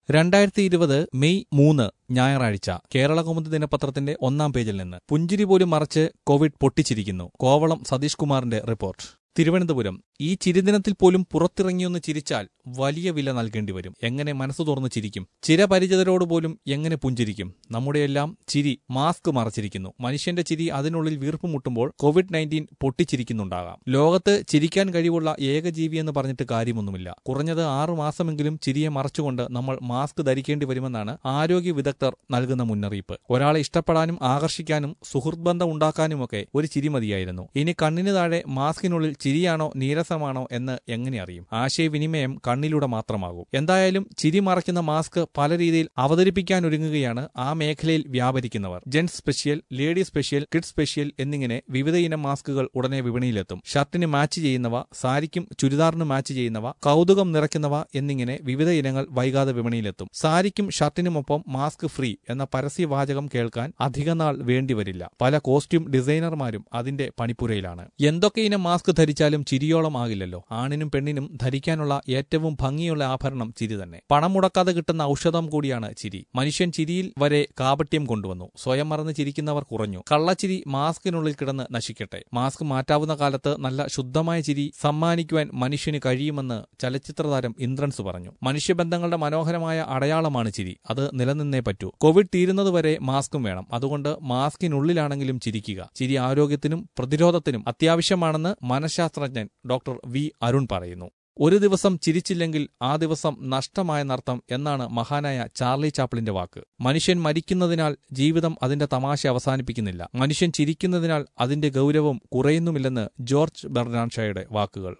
രണ്ടായിരത്തി ഇരുപത് മെയ് മൂന്ന് ഞായറാഴ്ച കേരള കൗമുദി ദിനപത്രത്തിന്റെ ഒന്നാം പേജിൽ നിന്ന് പുഞ്ചിരി പോലും മറച്ച് കോവിഡ് പൊട്ടിച്ചിരിക്കുന്നു കോവളം സതീഷ് കുമാറിന്റെ റിപ്പോർട്ട് തിരുവനന്തപുരം ഈ ചിരിദിനത്തിൽ പോലും പുറത്തിറങ്ങിയൊന്ന് ചിരിച്ചാൽ വലിയ വില നൽകേണ്ടി വരും എങ്ങനെ മനസ്സു തുറന്ന് ചിരിക്കും ചിരപരിചിതരോട് പോലും എങ്ങനെ പുഞ്ചിരിക്കും നമ്മുടെയെല്ലാം ചിരി മാസ്ക് മറച്ചിരിക്കുന്നു മനുഷ്യന്റെ ചിരി അതിനുള്ളിൽ വീർപ്പ് മുട്ടുമ്പോൾ കോവിഡ് നയൻറ്റീൻ പൊട്ടിച്ചിരിക്കുന്നുണ്ടാകാം ലോകത്ത് ചിരിക്കാൻ കഴിവുള്ള ഏക ജീവി എന്ന് പറഞ്ഞിട്ട് കാര്യമൊന്നുമില്ല കുറഞ്ഞത് ആറു മാസമെങ്കിലും ചിരിയെ മറച്ചുകൊണ്ട് നമ്മൾ മാസ്ക് ധരിക്കേണ്ടി വരുമെന്നാണ് ആരോഗ്യ വിദഗ്ധർ നൽകുന്ന മുന്നറിയിപ്പ് ഒരാളെ ഇഷ്ടപ്പെടാനും ആകർഷിക്കാനും സുഹൃത്ത് ബന്ധം ഉണ്ടാക്കാനുമൊക്കെ ഒരു ചിരി മതിയായിരുന്നു ഇനി കണ്ണിന് താഴെ മാസ്കിനുള്ളിൽ ചിരിയാണോ നീരസമാണോ എന്ന് എങ്ങനെ അറിയും ആശയവിനിമയം കണ്ണിലൂടെ മാത്രമാകും എന്തായാലും ചിരി മറയ്ക്കുന്ന മാസ്ക് പല രീതിയിൽ അവതരിപ്പിക്കാൻ ഒരുങ്ങുകയാണ് ആ മേഖലയിൽ വ്യാപരിക്കുന്നവർ gents special lady special kid special എന്നിങ്ങനെ വിവിധ ഇനം മാസ്കുകൾ ഉടനെ വിപണിയിലെത്തും ഷർട്ടിന് മാച്ച് ചെയ്യുന്നവ സാരിക്കും ചുരിദാറിന് മാച്ച് ചെയ്യുന്നവ കൗതുകം നിറയ്ക്കുന്നവ എന്നിങ്ങനെ വിവിധ ഇനങ്ങൾ വൈകാതെ വിപണിയിലെത്തും സാരിക്കും ഷർട്ടിനുമൊപ്പം മാസ്ക് ഫ്രീ എന്ന പരസ്യവാചകം കേൾക്കാൻ അധികനാൾ വേണ്ടിവരില്ല പല കോസ്റ്റ്യൂം ഡിസൈനർമാരും അതിന്റെ പണിപ്പുരയിലാണ് എന്തൊക്കെ ഇനം മാസ്ക് ധരിച്ചാലും ചിരിയോളം ആകില്ലല്ലോ ആണിനും പെണ്ണിനും ധരിക്കാനുള്ള ഏറ്റവും ഭംഗിയുള്ള ആഭരണം ചിരി തന്നെ പണം മുടക്കാതെ കിട്ടുന്ന ഔഷധം കൂടിയാണ് ചിരി മനുഷ്യൻ ചിരിയിൽ വരെ കാപട്യം കൊണ്ടുവന്നു സ്വയം മറന്ന് ചിരിക്കുന്നവർ കുറഞ്ഞു കള്ളച്ചിരി മാസ്കിനുള്ളിൽ കിടന്ന് നശിക്കട്ടെ മാസ്ക് മാറ്റാവുന്ന കാലത്ത് നല്ല ശുദ്ധമായ ചിരി സമ്മാനിക്കുവാൻ മനുഷ്യന് കഴിയുമെന്ന് ചലച്ചിത്ര താരം ഇന്ദ്രൻസ് പറഞ്ഞു മനുഷ്യബന്ധങ്ങളുടെ മനോഹരമായ അടയാളമാണ് ചിരി അത് നിലനിന്നേ പറ്റൂ കോവിഡ് തീരുന്നതുവരെ മാസ്കും വേണം അതുകൊണ്ട് മാസ്കിനുള്ളിലാണെങ്കിലും ചിരിക്കുക ചിരി ആരോഗ്യത്തിനും പ്രതിരോധത്തിനും അത്യാവശ്യമാണെന്ന് മനഃശാസ്ത്രജ്ഞൻ ഡോക്ടർ വി അരുൺ പറയുന്നു ഒരു ദിവസം ചിരിച്ചില്ലെങ്കിൽ ആ ദിവസം നഷ്ടമായെന്നർത്ഥം എന്നാണ് മഹാനായ ചാർലി ചാപ്ലിന്റെ വാക്ക് മനുഷ്യൻ മരിക്കുന്നതിനാൽ ജീവിതം അതിന്റെ തമാശ അവസാനിപ്പിക്കുന്നില്ല മനുഷ്യൻ ചിരിക്കുന്നതിനാൽ അതിന്റെ ഗൗരവം കുറയുന്നുമില്ലെന്ന് ജോർജ് ബെർണാൻഷയുടെ വാക്കുകൾ